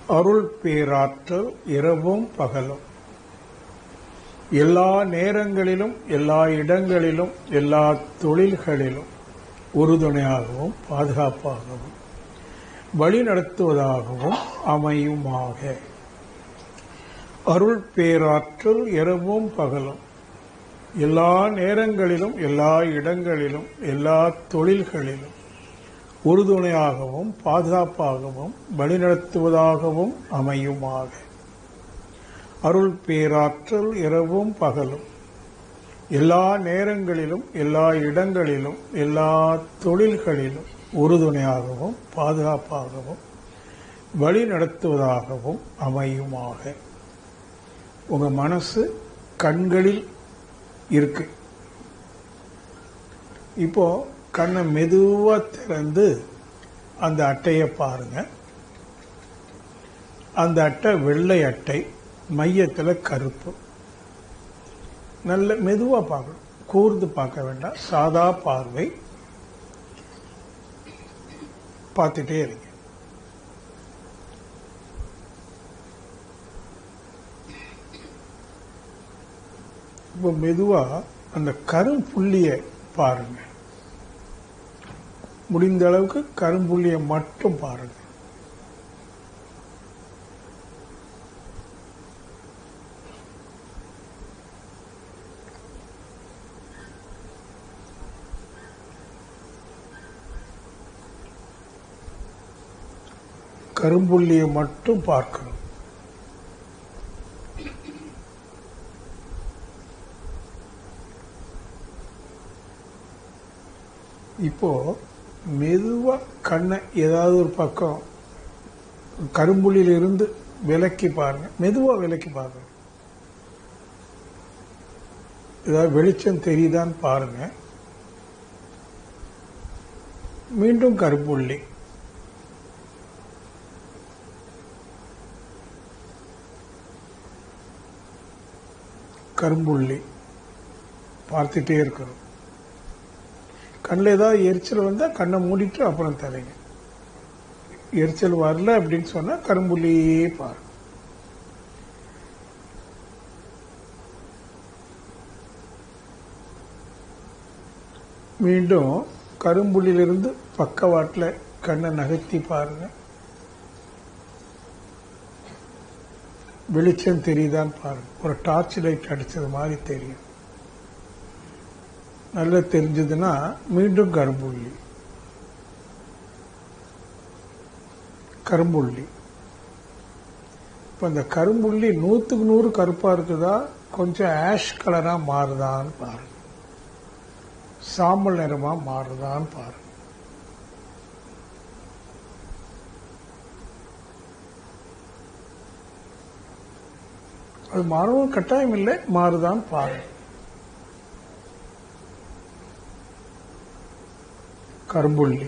அருள் பேராற்றல் இரவும் பகலும் எல்லா நேரங்களிலும் எல்லா இடங்களிலும் எல்லா தொழில்களிலும் உறுதுணையாகவும் பாதுகாப்பாகவும் வழிநடத்துவதாகவும் அமையுமாக அருள் பேராற்றல் இரவும் பகலும் எல்லா நேரங்களிலும் எல்லா இடங்களிலும் எல்லா தொழில்களிலும் உறுதுணையாகவும் பாதுகாப்பாகவும் வழிநடத்துவதாகவும் அமையுமாக அருள் பேராற்றல் இரவும் பகலும் எல்லா நேரங்களிலும் எல்லா இடங்களிலும் எல்லா தொழில்களிலும் உறுதுணையாகவும் பாதுகாப்பாகவும் வழி நடத்துவதாகவும் அமையுமாக உங்க மனசு கண்களில் இருக்கு இப்போ கண்ணை மெதுவா திறந்து அந்த அட்டையை பாருங்க அந்த அட்டை வெள்ளை அட்டை மையத்தில் கருப்பு நல்ல மெதுவா பார்க்கணும் கூர்ந்து பார்க்க வேண்டாம் சாதா பார்வை பார்த்துட்டே இருங்க இப்போ மெதுவா அந்த கரும்புள்ளிய பாருங்க முடிந்த அளவுக்கு கரும்புள்ளிய மட்டும் பாருங்க கரும்புள்ளியை மட்டும் பார்க்கணும் இப்போ மெதுவா கண்ணை ஏதாவது ஒரு பக்கம் கரும்புள்ளியில இருந்து விலக்கி பாருங்க மெதுவா விலக்கி பாருங்க ஏதாவது வெளிச்சம் தெரியுதான்னு பாருங்க மீண்டும் கரும்புள்ளி கரும்புள்ளி பார்த்துட்டே இருக்கணும் கண்ணில் ஏதாவது எரிச்சல் வந்தால் கண்ணை மூடிட்டு அப்புறம் தரைங்க எரிச்சல் வரல அப்படின்னு சொன்னால் கரும்புள்ளியே பாரு மீண்டும் கரும்புள்ளியிலிருந்து பக்கவாட்டில் கண்ணை நகர்த்தி பாருங்க வெளிச்சம் தெரியுதான்னு பாருங்க ஒரு டார்ச் லைட் அடிச்சது மாதிரி தெரியும் நல்லா தெரிஞ்சதுன்னா மீண்டும் கரும்புள்ளி கரும்புள்ளி இப்போ இந்த கரும்புள்ளி நூற்றுக்கு நூறு கருப்பாக இருக்குதா கொஞ்சம் ஆஷ் கலராக மாறுதான்னு பாருங்க சாம்பல் நிறமாக மாறுதான்னு பாருங்க அது மாறவும் கட்டாயம் இல்லை மாறுதான் பாருங்க கரும்புள்ளி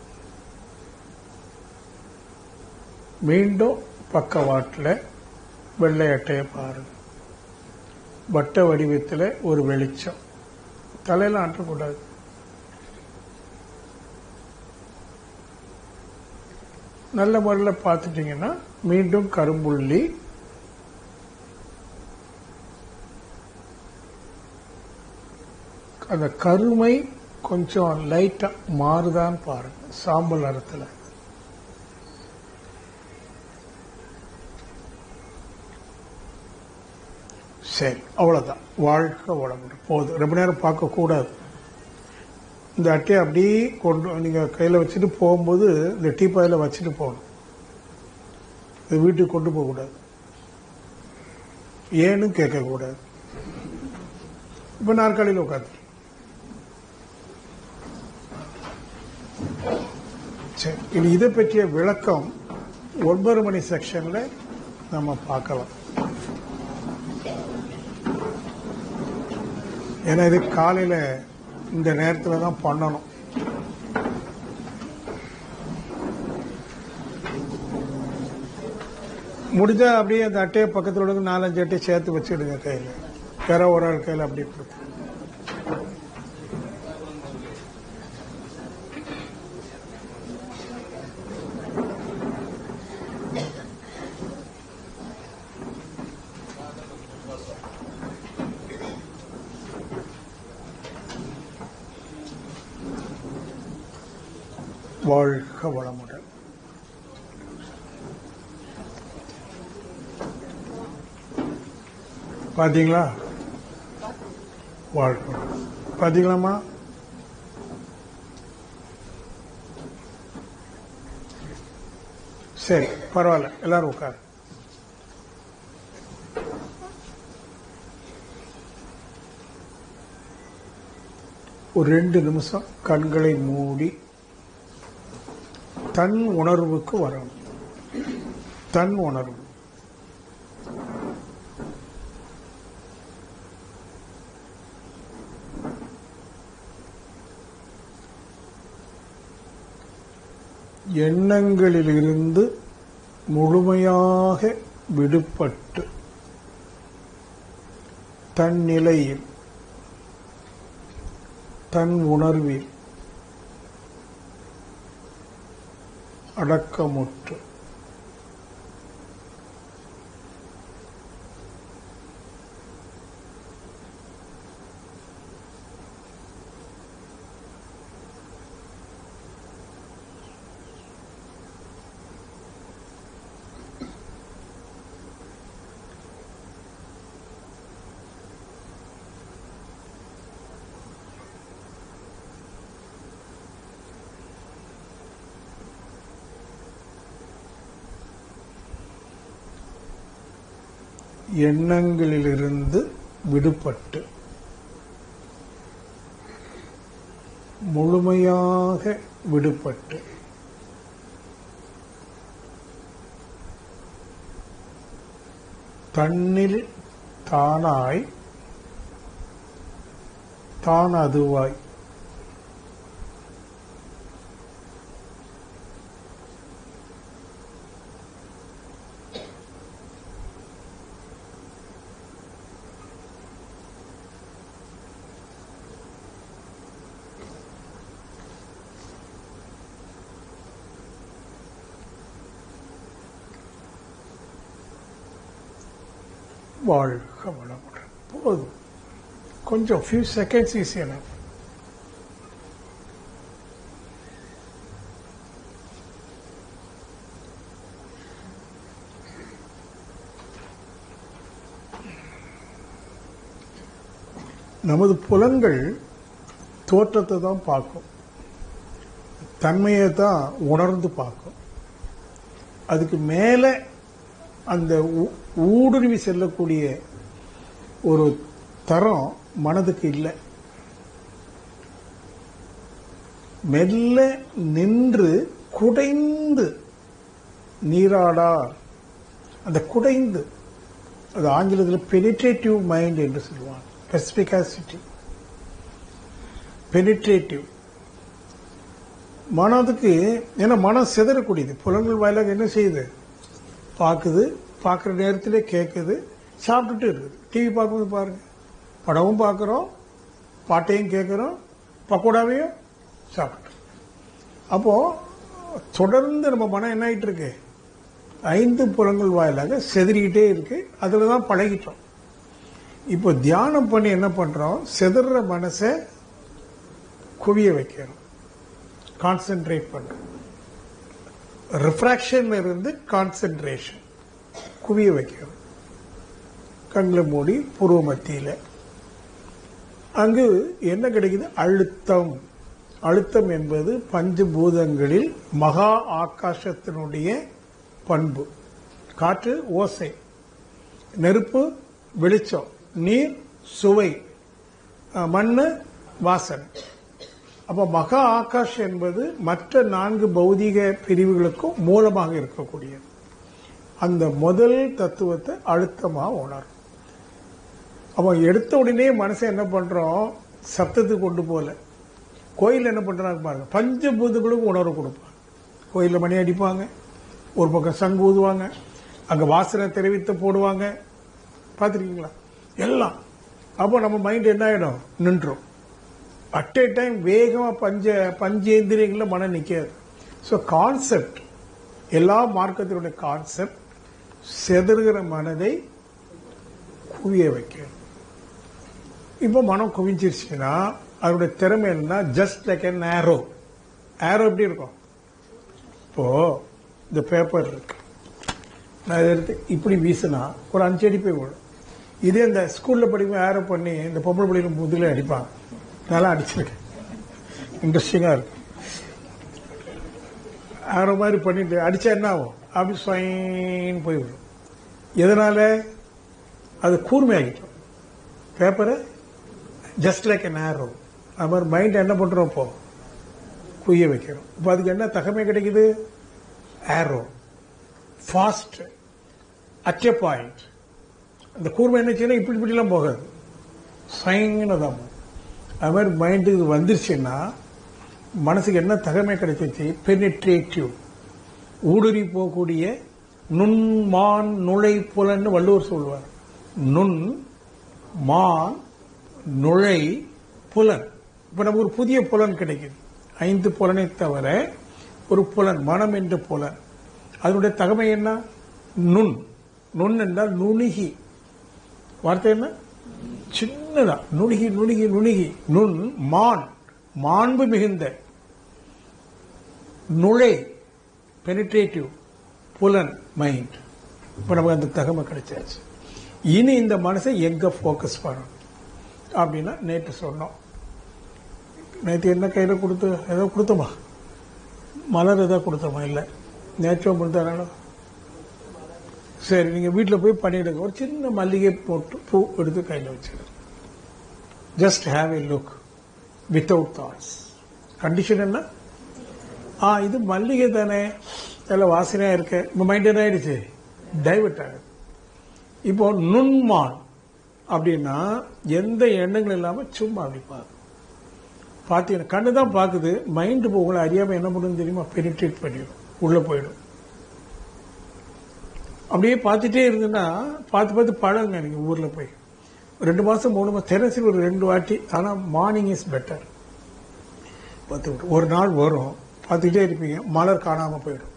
மீண்டும் பக்கவாட்டில் வெள்ளை அட்டையை பாருங்க வட்ட வடிவத்தில் ஒரு வெளிச்சம் தலையில ஆட்டக்கூடாது நல்ல முறையில் பார்த்துட்டீங்கன்னா மீண்டும் கரும்புள்ளி அந்த கருமை கொஞ்சம் லைட்டா மாறுதான்னு பாருங்க சாம்பல் நிறத்துல சரி அவ்வளவுதான் வாழ்க்கை உடம்பு போதும் ரொம்ப நேரம் பார்க்க கூடாது இந்த அட்டையை அப்படியே கொண்டு நீங்க கையில வச்சுட்டு போகும்போது இந்த டீப்பாயில வச்சுட்டு போகணும் இது வீட்டுக்கு கொண்டு போக கூடாது ஏன்னு கேட்க கூடாது இப்ப நாற்காலியில் உட்காந்து சரி இனி இதை பற்றிய விளக்கம் ஒன்பது மணி செக்ஷன்ல நம்ம பார்க்கலாம் ஏன்னா இது காலையில இந்த நேரத்தில் தான் பண்ணணும் முடிஞ்சா அப்படியே அந்த அட்டையை பக்கத்தில் உள்ள நாலஞ்சு அட்டையை சேர்த்து வச்சுடுங்க கையில் வேற ஒரு ஆள் கையில் அப்படியே கொடுத்து வாழ்க வளமுடன் பாத்தீங்களா வாழ்க வளமுடன். பாத்தீங்களாம்மா சரி பரவாயில்ல எல்லாரும் உட்காரு ஒரு ரெண்டு நிமிஷம் கண்களை மூடி தன் உணர்வுக்கு வரணும் தன் உணர்வு எண்ணங்களிலிருந்து முழுமையாக விடுபட்டு தன் நிலையில் தன் உணர்வில் அடக்கமுற்று எண்ணங்களிலிருந்து விடுபட்டு முழுமையாக விடுபட்டு தன்னில் தானாய் தான் அதுவாய் வாழ்க வளமுடன் போதும் கொஞ்சம் ஃபியூ செகண்ட்ஸ் ஈஸி enough நமது புலன்கள் தோற்றத்தை தான் பார்க்கும் தன்மையை தான் உணர்ந்து பார்க்கும் அதுக்கு மேலே அந்த ஊ- ஊடுருவி செல்லக்கூடிய ஒரு தரம் மனதுக்கு இல்லை மெல்ல நின்று குடைந்து நீராடார் அந்த குடைந்து அது ஆங்கிலத்தில் பெனிட்ரேட்டிவ் மைண்ட் என்று சொல்லுவாங்க பெசிபிகாசிட்டி பெனிட்ரேட்டிவ் மனதுக்கு ஏன்னா மனம் சிதறக்கூடியது புலன்கள் வாயிலாக என்ன செய்யுது பார்க்குது பார்க்குற நேரத்திலே கேட்குது சாப்பிட்டுட்டு இருக்குது டிவி பார்க்கும்போது பாருங்க படமும் பார்க்குறோம் பாட்டையும் கேட்குறோம் பக்கோடாவையும் சாப்பிட்டு அப்போ தொடர்ந்து நம்ம மனம் என்ன ஆயிட்டு இருக்கு ஐந்து புலங்கள் வாயிலாக செதறிக்கிட்டே இருக்கு அதில் தான் பழகிட்டோம் இப்போ தியானம் பண்ணி என்ன பண்றோம் செதற மனசை குவிய வைக்கிறோம் கான்சென்ட்ரேட் பண்றோம் ரிஃப்ராக்ஷன்ல இருந்து கான்சென்ட்ரேஷன் குவிய வைக்கிறோம் கண்களை மூடி பூர்வ மத்தியில அங்கு என்ன கிடைக்குது அழுத்தம் அழுத்தம் என்பது பஞ்சபூதங்களில் மகா ஆகாசத்தினுடைய பண்பு காற்று ஓசை நெருப்பு வெளிச்சம் நீர் சுவை அஹ், மண்ணு வாசனை அப்ப மகா ஆகாஷ் என்பது மற்ற நான்கு பௌதிக பிரிவுகளுக்கும் மூலமாக இருக்கக்கூடியது அந்த முதல் தத்துவத்தை அழுத்தமா உணரும் அவன் எடுத்த உடனே மனசை என்ன பண்றோம் சத்தத்துக்கு கொண்டு போல கோயில் என்ன பண்றாங்க பாருங்க பஞ்சபூதங்களுக்கும் உணர்வு கொடுப்பாங்க கோயில்ல மணி அடிப்பாங்க ஒரு பக்கம் சங்கு ஊதுவாங்க அங்க வாசனை தெரிவித்து போடுவாங்க பார்த்துருக்கீங்களா எல்லாம் அப்போ நம்ம மைண்ட் என்ன ஆயிடும் நின்றும் அட் ஏ டைம் வேகமா பஞ்ச பஞ்சேந்திரியங்கள மனம் நிக்காது ஸோ கான்செப்ட் எல்லா மார்க்கத்தினுடைய கான்செப்ட் செதறுகிற மனதை குவிய வைக்கணும் இப்போ மனம் குவிஞ்சிருச்சுன்னா அதனுடைய திறமை என்னன்னா just like an arrow arrow எப்படி இருக்கும் இப்போ இந்த பேப்பர் இருக்கு நான் இதை எடுத்து இப்படி வீசினா ஒரு அஞ்சு அடி போய் விடும் இதே இந்த ஸ்கூல்ல படிக்கும் ஏரோ பண்ணி இந்த பொம்பளை பிள்ளைங்க முதுகில் அடிப்பாங்க நல்லா அடிச்சிருக்கேன் இன்ட்ரெஸ்டிங்கா இருக்கும் ஆரோ மாதிரி பண்ணிட்டு அடிச்சா என்ன ஆகும் அப்படி ஸ்வைன்னு போய் விடும் எதனால அது கூர்மையாகிட்டோம் பேப்பரை ஜஸ்ட் லைக் an arrow அது மாதிரி மைண்ட் என்ன பண்றோம் இப்போ குய்ய வைக்கிறோம் இப்போ அதுக்கு என்ன தகமை கிடைக்குது arrow fast at a point அந்த கூர்மை என்ன செய்யணும் இப்படி இப்படிலாம் போகாது சைன்னு தான் போகும். அது மாதிரி மைண்டுக்கு இது வந்துருச்சுன்னா மனசுக்கு என்ன தகமை கிடைச்சிச்சு பெனிட்ரேட்டிவ் ஊடுருவி போகக்கூடிய நுண்மான் நுழை புலன்னு வள்ளுவர் சொல்வார் நுண் மான் நுழை புலன் இப்ப நமக்கு ஒரு புதிய புலன் கிடைக்குது ஐந்து புலனை தவிர ஒரு புலன் மனம் என்ற புலன் அதனுடைய தகமை என்ன நுண் நுண் என்றால் நுணுகி வார்த்தை என்ன சின்னதா நுணுகி நுணுகி நுணுகி நுண் மான் மாண்பு மிகுந்த நுழை பெனிட்ரேட்டிவ் புலன் மைண்ட் இப்ப நமக்கு அந்த தகமை கிடைச்சாச்சு இனி இந்த மனசை எங்க ஃபோக்கஸ் பண்ணணும் அப்படின்னா நேற்று சொன்னோம் நேற்று என்ன கையில கொடுத்து ஏதோ கொடுத்தோமா மலர் ஏதோ கொடுத்தோமா இல்லை நேற்று கொடுத்தாரோ சரி நீங்க வீட்டில் போய் பண்ணிடுங்க ஒரு சின்ன மல்லிகை போட்டு பூ எடுத்து கையில் வச்சிடுங்க just have a look without thoughts condition என்ன ஆ இது மல்லிகை தானே நல்ல வாசனையா இருக்கு இப்போ மைண்ட் என்ன ஆயிடுச்சு டைவர்ட் ஆகுது இப்போ நுண்மான் அப்படின்னா எந்த எண்ணங்களும் இல்லாம சும்மா அப்படி பார்க்கும் பார்த்தீங்கன்னா கண்ணு தான் பார்க்குது மைண்டு உங்களை அறியாம என்ன பண்ணுன்னு தெரியுமா பெனிட்ரேட் பண்ணிடும் உள்ள போயிடும் அப்படியே பார்த்துட்டே இருந்ததுன்னா பார்த்து பார்த்து பழங்க நீங்க ஊர்ல போய் ரெண்டு மாசம் மூணு மாசம் தெரசில் ஒரு ரெண்டு வாட்டி ஆனா மார்னிங் இஸ் பெட்டர் பத்து விட்டு ஒரு நாள் வரும் பார்த்துக்கிட்டே இருப்பீங்க மலர் காணாம போயிடும்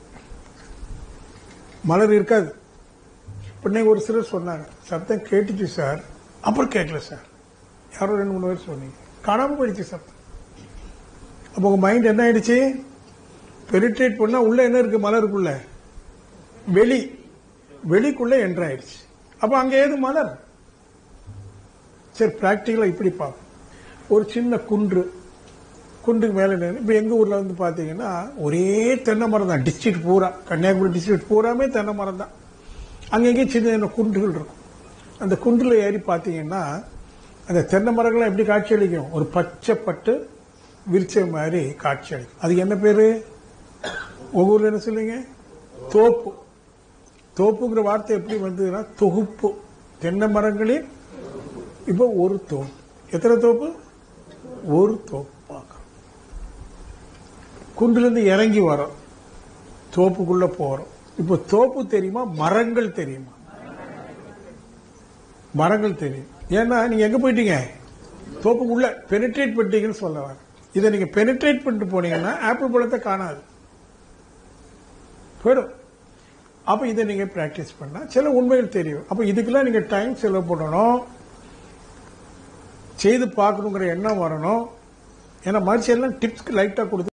மலர் இருக்காது உடனே ஒரு சிலர் சொன்னாங்க சத்தம் கேட்டுச்சு சார் அப்புறம் கேட்கல சார் யாரோ ரெண்டு மூணு பேர் சொன்னீங்க காணாம போயிடுச்சு சத்தம் அப்போ உங்க மைண்ட் என்ன ஆயிடுச்சு பெரிட்ரேட் பண்ணா உள்ள என்ன இருக்கு மலருக்குள்ள வெளி வெளிக்குள்ள என்ட்ரு ஆயிடுச்சு அப்ப அங்க ஏது மலர் சரி பிராக்டிகலா இப்படி பார்ப்போம் ஒரு சின்ன குன்று குன்றுக்கு மேல நின்னு- இப்ப எங்க ஊர்ல வந்து பாத்தீங்கன்னா ஒரே தென்னை மரம் தான் டிஸ்ட்ரிக்ட் பூரா கன்னியாகுமரி டிஸ்ட்ரிக்ட் பூராமே தென்னை மரம் தான் அங்கங்கே சின்ன சின்ன குன்றுகள் இருக்கும் அந்த குன்றுல ஏறி பாத்தீங்கன்னா அந்த தென்னை மரங்கள்லாம் எப்படி காட்சி அளிக்கும் ஒரு பச்சை பட்டு விரிச்ச மாதிரி காட்சி அளிக்கும் அதுக்கு என்ன பேரு உங்க ஊர்ல என்ன சொல்லுங்க தோப்பு தோப்புங்கிற வார்த்தை எப்படி வந்ததுன்னா தொகுப்பு தென்னை மரங்களில் இப்போ ஒரு தோப்பு எத்தனை தோப்பு ஒரு தோப்பு பார்க்கறோம் குன்றிலிருந்து இறங்கி வரோம் தோப்புக்குள்ள போறோம் இப்போ தோப்பு தெரியுமா மரங்கள் தெரியுமா மரங்கள் தெரியும் ஏன்னா நீங்க எங்க போயிட்டீங்க தோப்புக்குள்ள பெனிட்ரேட் பண்ணிட்டீங்கன்னு சொல்ல வர இதை நீங்க பெனிட்ரேட் பண்ணிட்டு போனீங்கன்னா ஆப்பிள் பழத்தை காணாது போயிடும் அப்ப இதை நீங்க பிராக்டிஸ் பண்ணா சில உண்மைகள் தெரியும் அப்ப இதுக்கெல்லாம் நீங்க டைம் செலவு பண்ணணும் செய்து பார்க்கணுங்கிற எண்ணம் வரணும் ஏன்னா மனுஷன் எல்லாம் டிப்ஸ்க்கு லைட்டா கொடுத்து